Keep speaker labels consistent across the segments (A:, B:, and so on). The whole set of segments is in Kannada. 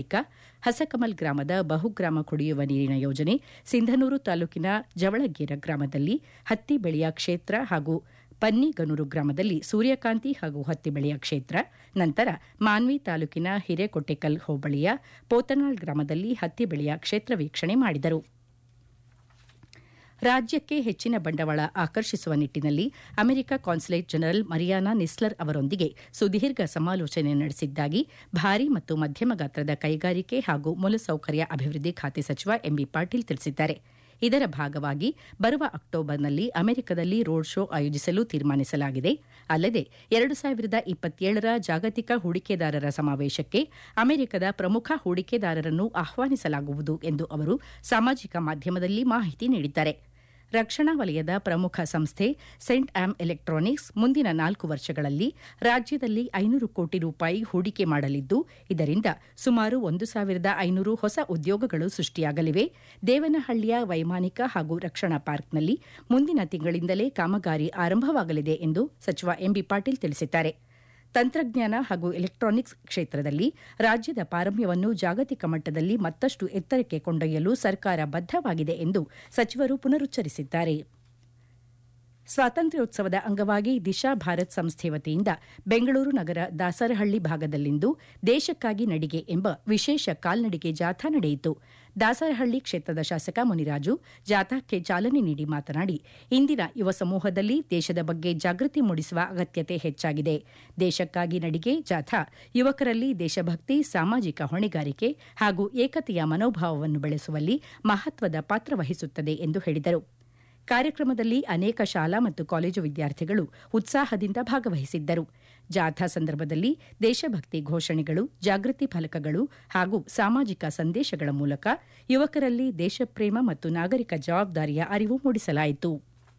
A: ಅಮೆರಿಕ ಹಸಕಮಲ್ ಗ್ರಾಮದ ಬಹುಗ್ರಾಮ ಕುಡಿಯುವ ನೀರಿನ ಯೋಜನೆ ಸಿಂಧನೂರು ತಾಲೂಕಿನ ಜವಳಗೇರ ಗ್ರಾಮದಲ್ಲಿ ಹತ್ತಿ ಬೆಳೆಯ ಕ್ಷೇತ್ರ ಹಾಗೂ ಪನ್ನಿಗನೂರು ಗ್ರಾಮದಲ್ಲಿ ಸೂರ್ಯಕಾಂತಿ ಹಾಗೂ ಹತ್ತಿ ಬೆಳೆಯ ಕ್ಷೇತ್ರ ನಂತರ ಮಾನ್ವಿ ತಾಲೂಕಿನ ಹಿರೇಕೊಟ್ಟೆಕಲ್ ಹೋಬಳಿಯ ಪೋತನಾಳ್ ಗ್ರಾಮದಲ್ಲಿ ಹತ್ತಿ ಬೆಳೆಯ ಕ್ಷೇತ್ರ ವೀಕ್ಷಣೆ ಮಾಡಿದರು ರಾಜ್ಯಕ್ಕೆ ಹೆಚ್ಚಿನ ಬಂಡವಾಳ ಆಕರ್ಷಿಸುವ ನಿಟ್ಟಿನಲ್ಲಿ America consulate general Mariana Nisler ಅವರೊಂದಿಗೆ ಸುದೀರ್ಘ ಸಮಾಲೋಚನೆ ನಡೆಸಿದ್ದಾಗಿ ಭಾರಿ ಮತ್ತು ಮಧ್ಯಮ ಗಾತ್ರದ ಕೈಗಾರಿಕೆ ಹಾಗೂ ಮೂಲಸೌಕರ್ಯ ಅಭಿವೃದ್ಧಿ ಖಾತೆ ಸಚಿವ ಎಂಬಿ ಪಾಟೀಲ್ ತಿಳಿಸಿದ್ದಾರೆ ಇದರ ಭಾಗವಾಗಿ ಬರುವ ಅಕ್ಟೋಬರ್ನಲ್ಲಿ ಅಮೆರಿಕದಲ್ಲಿ ರೋಡ್ ಶೋ ಆಯೋಜಿಸಲು ತೀರ್ಮಾನಿಸಲಾಗಿದೆ ಅಲ್ಲದೆ ಎರಡು ಸಾವಿರದ ಇಪ್ಪತ್ತೇಳರ ಜಾಗತಿಕ ಹೂಡಿಕೆದಾರರ ಸಮಾವೇಶಕ್ಕೆ ಅಮೆರಿಕದ ಪ್ರಮುಖ ಹೂಡಿಕೆದಾರರನ್ನು ಆಹ್ವಾನಿಸಲಾಗುವುದು ಎಂದು ಅವರು ಸಾಮಾಜಿಕ ಮಾಧ್ಯಮದಲ್ಲಿ ಮಾಹಿತಿ ನೀಡಿದ್ದಾರೆ ರಕ್ಷಣಾ ವಲಯದ ಪ್ರಮುಖ ಸಂಸ್ಥೆ ಸೆಂಟ್ ಆಮ್ ಎಲೆಕ್ಟ್ರಾನಿಕ್ಸ್ ಮುಂದಿನ ನಾಲ್ಕು ವರ್ಷಗಳಲ್ಲಿ ರಾಜ್ಯದಲ್ಲಿ ಐನೂರು ಕೋಟಿ ರೂಪಾಯಿ ಹೂಡಿಕೆ ಮಾಡಲಿದ್ದು ಇದರಿಂದ ಸುಮಾರು ಒಂದು ಸಾವಿರದ ಐನೂರು ಹೊಸ ಉದ್ಯೋಗಗಳು ಸೃಷ್ಟಿಯಾಗಲಿವೆ ದೇವನಹಳ್ಳಿಯ ವೈಮಾನಿಕ ಹಾಗೂ ರಕ್ಷಣಾ ಪಾರ್ಕ್ನಲ್ಲಿ ಮುಂದಿನ ತಿಂಗಳಿಂದಲೇ ಕಾಮಗಾರಿ ಆರಂಭವಾಗಲಿದೆ ಎಂದು ಸಚಿವ ಎಂಬಿ ಪಾಟೀಲ್ ತಿಳಿಸಿದ್ದಾರೆ ತಂತ್ರಜ್ಞಾನ ಹಾಗೂ ಎಲೆಕ್ಟ್ರಾನಿಕ್ಸ್ ಕ್ಷೇತ್ರದಲ್ಲಿ ರಾಜ್ಯದ ಪಾರಮ್ಯವನ್ನು ಜಾಗತಿಕ ಮಟ್ಟದಲ್ಲಿ ಮತ್ತಷ್ಟು ಎತ್ತರಕ್ಕೆ ಕೊಂಡೊಯ್ಯಲು ಸರ್ಕಾರ ಬದ್ದವಾಗಿದೆ ಎಂದು ಸಚಿವರು ಪುನರುಚ್ಚರಿಸಿದ್ದಾರೆ ಸ್ವಾತಂತ್ರ್ಯೋತ್ಸವದ ಅಂಗವಾಗಿ ದಿಶಾ ಭಾರತ್ ಸಂಸ್ಥೆ ವತಿಯಿಂದ ಬೆಂಗಳೂರು ನಗರ ದಾಸರಹಳ್ಳಿ ಭಾಗದಲ್ಲಿಂದು ದೇಶಕ್ಕಾಗಿ ನಡಿಗೆ ಎಂಬ ವಿಶೇಷ ಕಾಲ್ನಡಿಗೆ ಜಾಥಾ ನಡೆಯಿತು ದಾಸರಹಳ್ಳಿ ಕ್ಷೇತ್ರದ ಶಾಸಕ ಮುನಿರಾಜು ಜಾಥಾಕ್ಕೆ ಚಾಲನೆ ನೀಡಿ ಮಾತನಾಡಿ ಇಂದಿನ ಯುವ ಸಮೂಹದಲ್ಲಿ ದೇಶದ ಬಗ್ಗೆ ಜಾಗೃತಿ ಮೂಡಿಸುವ ಅಗತ್ಯತೆ ಹೆಚ್ಚಾಗಿದೆ ದೇಶಕ್ಕಾಗಿ ನಡಿಗೆ ಜಾಥಾ ಯುವಕರಲ್ಲಿ ದೇಶಭಕ್ತಿ ಸಾಮಾಜಿಕ ಹೊಣೆಗಾರಿಕೆ ಹಾಗೂ ಏಕತೆಯ ಮನೋಭಾವವನ್ನು ಬೆಳೆಸುವಲ್ಲಿ ಮಹತ್ವದ ಪಾತ್ರ ವಹಿಸುತ್ತದೆ ಎಂದು ಹೇಳಿದರು ಕಾರ್ಯಕ್ರಮದಲ್ಲಿ ಅನೇಕ ಶಾಲಾ ಮತ್ತು ಕಾಲೇಜು ವಿದ್ಯಾರ್ಥಿಗಳು ಉತ್ಸಾಹದಿಂದ ಭಾಗವಹಿಸಿದ್ದರು ಜಾಥಾ ಸಂದರ್ಭದಲ್ಲಿ ದೇಶಭಕ್ತಿ ಘೋಷಣೆಗಳು ಜಾಗೃತಿ ಫಲಕಗಳು ಹಾಗೂ ಸಾಮಾಜಿಕ ಸಂದೇಶಗಳ ಮೂಲಕ ಯುವಕರಲ್ಲಿ ದೇಶಪ್ರೇಮ ಮತ್ತು ನಾಗರಿಕ ಜವಾಬ್ದಾರಿಯ ಅರಿವು ಮೂಡಿಸಲಾಯಿತು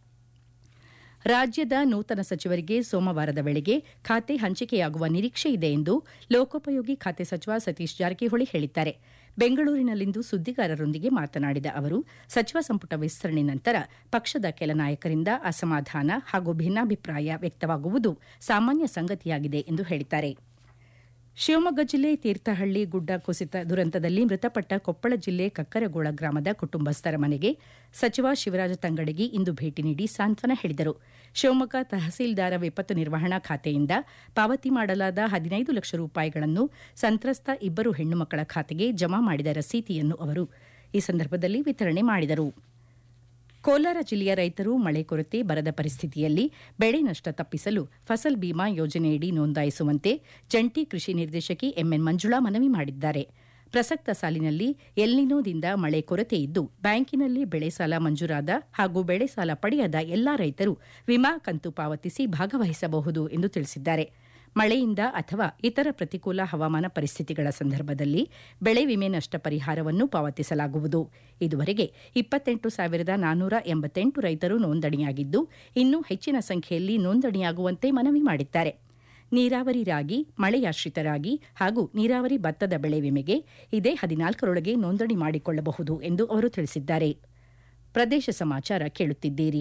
A: ರಾಜ್ಯದ ನೂತನ ಸಚಿವರಿಗೆ ಸೋಮವಾರದ ವೇಳೆಗೆ ಖಾತೆ ಹಂಚಿಕೆಯಾಗುವ ನಿರೀಕ್ಷೆ ಇದೆ ಎಂದು ಲೋಕೋಪಯೋಗಿ ಖಾತೆ ಸಚಿವ ಸತೀಶ್ ಜಾರಕಿಹೊಳಿ ಹೇಳಿದ್ದಾರೆ ಬೆಂಗಳೂರಿನಲ್ಲಿಂದು ಸುದ್ದಿಗಾರರೊಂದಿಗೆ ಮಾತನಾಡಿದ ಅವರು ಸಚಿವ ಸಂಪುಟ ವಿಸ್ತರಣೆ ನಂತರ ಪಕ್ಷದ ಕೆಲ ನಾಯಕರಿಂದ ಅಸಮಾಧಾನ ಹಾಗೂ ಭಿನ್ನಾಭಿಪ್ರಾಯ ವ್ಯಕ್ತವಾಗುವುದು ಸಾಮಾನ್ಯ ಸಂಗತಿಯಾಗಿದೆ ಎಂದು ಹೇಳಿದ್ದಾರೆ ಶಿವಮೊಗ್ಗ ಜಿಲ್ಲೆ ತೀರ್ಥಹಳ್ಳಿ ಗುಡ್ಡ ಕುಸಿತ ದುರಂತದಲ್ಲಿ ಮೃತಪಟ್ಟ ಕೊಪ್ಪಳ ಜಿಲ್ಲೆ ಕಕ್ಕರಗೋಳ ಗ್ರಾಮದ ಕುಟುಂಬಸ್ಥರ ಮನೆಗೆ ಸಚಿವ ಶಿವರಾಜ ತಂಗಡಗಿ ಇಂದು ಭೇಟಿ ನೀಡಿ ಸಾಂತ್ವನ ಹೇಳಿದರು ಶಿವಮೊಗ್ಗ ತಹಸೀಲ್ದಾರ ವಿಪತ್ತು ನಿರ್ವಹಣಾ ಖಾತೆಯಿಂದ ಪಾವತಿ ಮಾಡಲಾದ ಹದಿನೈದು ಲಕ್ಷ ರೂಪಾಯಿಗಳನ್ನು ಸಂತ್ರಸ್ತ ಇಬ್ಬರು ಹೆಣ್ಣು ಮಕ್ಕಳ ಖಾತೆಗೆ ಜಮಾ ಮಾಡಿದ ರಸೀತಿಯನ್ನು ಅವರು ಈ ಸಂದರ್ಭದಲ್ಲಿ ವಿತರಣೆ ಮಾಡಿದರು ಕೋಲಾರ ಜಿಲ್ಲೆಯ ರೈತರು ಮಳೆ ಕೊರತೆ ಬರದ ಪರಿಸ್ಥಿತಿಯಲ್ಲಿ ಬೆಳೆ ನಷ್ಟ ತಪ್ಪಿಸಲು ಫಸಲ್ ಬಿಮಾ ಯೋಜನೆಯಡಿ ನೋಂದಾಯಿಸುವಂತೆ ಜಂಟಿ ಕೃಷಿ ನಿರ್ದೇಶಕಿ ಎಂಎನ್ ಮಂಜುಳಾ ಮನವಿ ಮಾಡಿದ್ದಾರೆ ಪ್ರಸಕ್ತ ಸಾಲಿನಲ್ಲಿ ಎಲ್ನಿನೋದಿಂದ ಮಳೆ ಕೊರತೆ ಇದ್ದು ಬ್ಯಾಂಕಿನಲ್ಲಿ ಬೆಳೆ ಸಾಲ ಮಂಜೂರಾದ ಹಾಗೂ ಬೆಳೆ ಸಾಲ ಪಡೆಯದ ಎಲ್ಲಾ ರೈತರು ವಿಮಾ ಕಂತು ಪಾವತಿಸಿ ಭಾಗವಹಿಸಬಹುದು ಎಂದು ತಿಳಿಸಿದ್ದಾರೆ ಮಳೆಯಿಂದ ಅಥವಾ ಇತರ ಪ್ರತಿಕೂಲ ಹವಾಮಾನ ಪರಿಸ್ಥಿತಿಗಳ ಸಂದರ್ಭದಲ್ಲಿ ಬೆಳೆ ವಿಮೆ ನಷ್ಟ ಪರಿಹಾರವನ್ನು ಪಾವತಿಸಲಾಗುವುದು ಇದುವರೆಗೆ ಇಪ್ಪತ್ತೆಂಟು ಸಾವಿರದ ನಾನ್ನೂರ ಎಂಬತ್ತೆಂಟು ರೈತರು ನೋಂದಣಿಯಾಗಿದ್ದು ಇನ್ನೂ ಹೆಚ್ಚಿನ ಸಂಖ್ಯೆಯಲ್ಲಿ ನೋಂದಣಿಯಾಗುವಂತೆ ಮನವಿ ಮಾಡಿದ್ದಾರೆ ನೀರಾವರಿ ರಾಗಿ ಮಳೆಯಾಶ್ರಿತರಾಗಿ ಹಾಗೂ ನೀರಾವರಿ ಭತ್ತದ ಬೆಳೆ ವಿಮೆಗೆ ಇದೇ ಹದಿನಾಲ್ಕರೊಳಗೆ ನೋಂದಣಿ ಮಾಡಿಕೊಳ್ಳಬಹುದು ಎಂದು ಅವರು ತಿಳಿಸಿದ್ದಾರೆ ಪ್ರದೇಶ ಸಮಾಚಾರ ಕೇಳುತ್ತಿದ್ದೀರಿ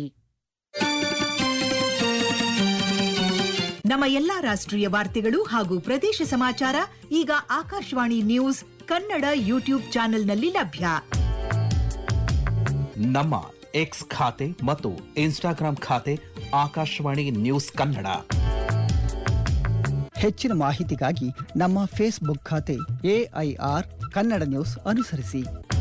B: ನಮ್ಮ ಎಲ್ಲಾ ರಾಷ್ಟ್ರೀಯ ವಾರ್ತೆಗಳು ಹಾಗೂ ಪ್ರದೇಶ ಸಮಾಚಾರ ಈಗ ಆಕಾಶವಾಣಿ ನ್ಯೂಸ್ ಕನ್ನಡ ಯೂಟ್ಯೂಬ್ ಚಾನೆಲ್ನಲ್ಲಿ ಲಭ್ಯ
C: ನಮ್ಮ ಎಕ್ಸ್ ಖಾತೆ ಮತ್ತು ಇನ್ಸ್ಟಾಗ್ರಾಂ ಖಾತೆ ಆಕಾಶವಾಣಿ ನ್ಯೂಸ್ ಕನ್ನಡ
D: ಹೆಚ್ಚಿನ ಮಾಹಿತಿಗಾಗಿ ನಮ್ಮ ಫೇಸ್ಬುಕ್ ಖಾತೆ ಎಐಆರ್ ಕನ್ನಡ ನ್ಯೂಸ್ ಅನುಸರಿಸಿ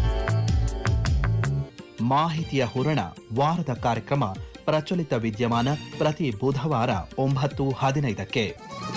C: ಮಾಹಿತಿಯ ಹೂರಣ ವಾರದ ಕಾರ್ಯಕ್ರಮ ಪ್ರಚಲಿತ ವಿದ್ಯಮಾನ ಪ್ರತಿ ಬುಧವಾರ ಒಂಬತ್ತು ಹದಿನೈದಕ್ಕೆ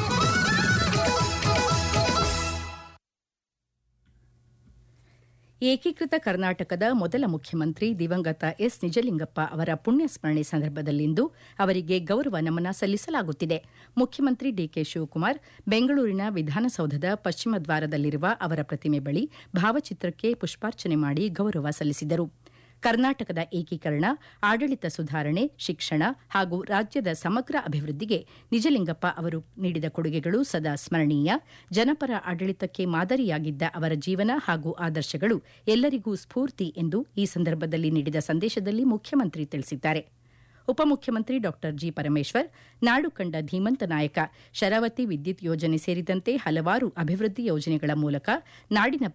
A: ಏಕೀಕೃತ ಕರ್ನಾಟಕದ ಮೊದಲ ಮುಖ್ಯಮಂತ್ರಿ ದಿವಂಗತ ಎಸ್ ನಿಜಲಿಂಗಪ್ಪ ಅವರ ಪುಣ್ಯಸ್ಮರಣೆ ಸಂದರ್ಭದಲ್ಲಿಂದು ಅವರಿಗೆ ಗೌರವ ನಮನ ಸಲ್ಲಿಸಲಾಗುತ್ತಿದೆ ಮುಖ್ಯಮಂತ್ರಿ ಡಿಕೆ ಶಿವಕುಮಾರ್ ಬೆಂಗಳೂರಿನ ವಿಧಾನಸೌಧದ ಪಶ್ಚಿಮ ದ್ವಾರದಲ್ಲಿರುವ ಅವರ ಪ್ರತಿಮೆ ಬಳಿ ಭಾವಚಿತ್ರಕ್ಕೆ ಪುಷ್ಪಾರ್ಚನೆ ಮಾಡಿ ಗೌರವ ಸಲ್ಲಿಸಿದರು ಕರ್ನಾಟಕದ ಏಕೀಕರಣ ಆಡಳಿತ ಸುಧಾರಣೆ ಶಿಕ್ಷಣ ಹಾಗೂ ರಾಜ್ಯದ ಸಮಗ್ರ ಅಭಿವೃದ್ಧಿಗೆ ನಿಜಲಿಂಗಪ್ಪ ಅವರು ನೀಡಿದ ಕೊಡುಗೆಗಳು ಸದಾ ಸ್ಮರಣೀಯ ಜನಪರ ಆಡಳಿತಕ್ಕೆ ಮಾದರಿಯಾಗಿದ್ದ ಅವರ ಜೀವನ ಹಾಗೂ ಆದರ್ಶಗಳು ಎಲ್ಲರಿಗೂ ಸ್ಫೂರ್ತಿ ಎಂದು ಈ ಸಂದರ್ಭದಲ್ಲಿ ನೀಡಿದ ಸಂದೇಶದಲ್ಲಿ ಮುಖ್ಯಮಂತ್ರಿ ತಿಳಿಸಿದ್ದಾರೆ ಉಪಮುಖ್ಯಮಂತ್ರಿ ಡಾ ಜಿ ಪರಮೇಶ್ವರ್ ನಾಡು ಕಂಡ ಧೀಮಂತ ನಾಯಕ ಶರಾವತಿ ವಿದ್ಯುತ್ ಯೋಜನೆ ಸೇರಿದಂತೆ ಹಲವಾರು ಅಭಿವೃದ್ಧಿ ಯೋಜನೆಗಳ ಮೂಲಕ ನಾಡಿನ